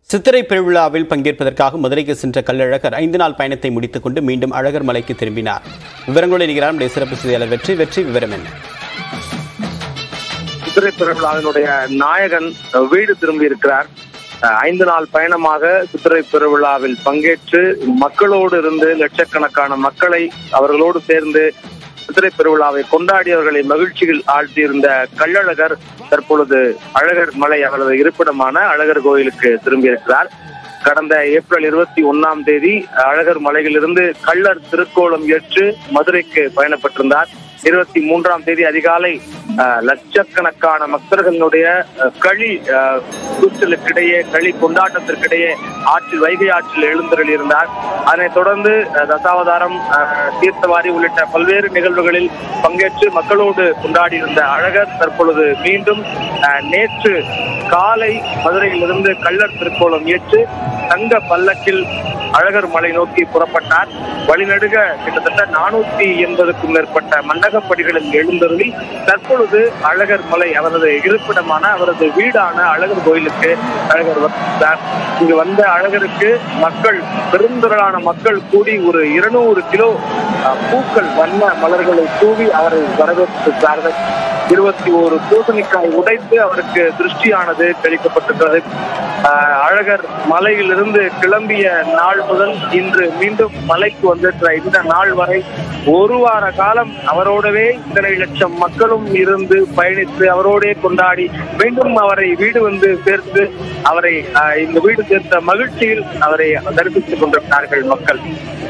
சித்திரை பெருவிழாவில் பங்கேற்பதற்காக மதுரைக்கு சென்ற கள்ளழகர் ஐந்து நாள் பயணத்தை முடித்துக் கொண்டு மீண்டும் அழகர் மலைக்கு திரும்பினார் விவரங்களோடு நிகழார் நம்முடைய சிறப்பு செய்தியாளர் வெற்றி வெற்றி விவரம் என்ன சித்திரை பெருவிழாவினுடைய நாயகன் அஹ், வீடு திரும்பி இருக்கிறார் அஹ், ஐந்து நாள் பயணமாக சித்திரை பெருவிழாவில் பங்கேற்று மக்களோடு இருந்து லட்சக்கணக்கான மக்களை அவர்களோடு சேர்ந்து சித்திரை பெருவிழாவை கொண்டாடியவர்களை மகிழ்ச்சியில் ஆழ்த்தியிருந்த கள்ளழகர் தற்பொழுது அழகர் மலை அவரது இருப்பிடமான அழகர் கோயிலுக்கு திரும்பியிருக்கிறார் கடந்த ஏப்ரல் இருபத்தி ஒன்னாம் தேதி அழகர் மலையிலிருந்து கள்ளர் திருக்கோலம் ஏற்று மதுரைக்கு பயணப்பட்டிருந்தார் இருபத்தி மூன்றாம் தேதி அதிகாலை அஹ், லட்சக்கணக்கான பக்தர்களுடைய அஹ், களி அஹ், கூச்சலுக்கிடையே களி கொண்டாட்டத்திற்கிடையே ஆற்றில் வைகை ஆற்றில் எழுந்தருள் இருந்தார் அதனைத் தொடர்ந்து அஹ், தசாவதாரம் அஹ், தீர்த்தவாரி உள்ளிட்ட பல்வேறு நிகழ்வுகளில் பங்கேற்று மக்களோடு கொண்டாடியிருந்த அழகர் தற்பொழுது மீண்டும் அஹ், நேற்று காலை மதுரையிலிருந்து கள்ளர் திருக்கோலம் ஏற்று தங்க பல்லக்கில் அழகர் மலை நோக்கி புறப்பட்டார் வழிநடுக கிட்டத்தட்ட நானூத்தி எண்பதுக்கும் மேற்பட்ட மண்டகப்படிகளில் எழுந்தருளி தற்பொழுது அழகர் மலை அவரது இருப்பிடமான அவரது வீடான அழகர் கோயிலுக்கு அழகர் வந்தார் இங்கு வந்த அழகருக்கு மக்கள் பெருந்திரளான மக்கள் கூடி ஒரு இருநூறு கிலோ அஹ், பூக்கள் வண்ண மலர்களை தூவி அவரை வரவேற்றிருக்கிறார்கள் இருபத்தி ஒரு பூசணிக்காய் உடைத்து அவருக்கு திருஷ்டியானது கழிக்கப்பட்டிருக்கிறது ஆஹ் அழகர் மலையிலிருந்து கிளம்பிய நாள் முதல் இன்று மீண்டும் மலைக்கு வந்திருக்கிற இந்த நாள் வரை ஒரு வார காலம் அவரோடவே இத்தனை லட்சம் மக்களும் இருந்து பயணித்து அவரோடே கொண்டாடி மீண்டும் அவரை வீடு வந்து சேர்த்து அவரை ஆஹ் இந்த வீடு சேர்த்த மகிழ்ச்சியில் அவரை தரிசித்துக் கொண்டிருக்கிறார்கள் மக்கள்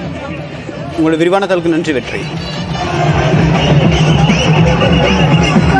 உங்களுடைய விரிவான தகவலுக்கு நன்றி வெற்றி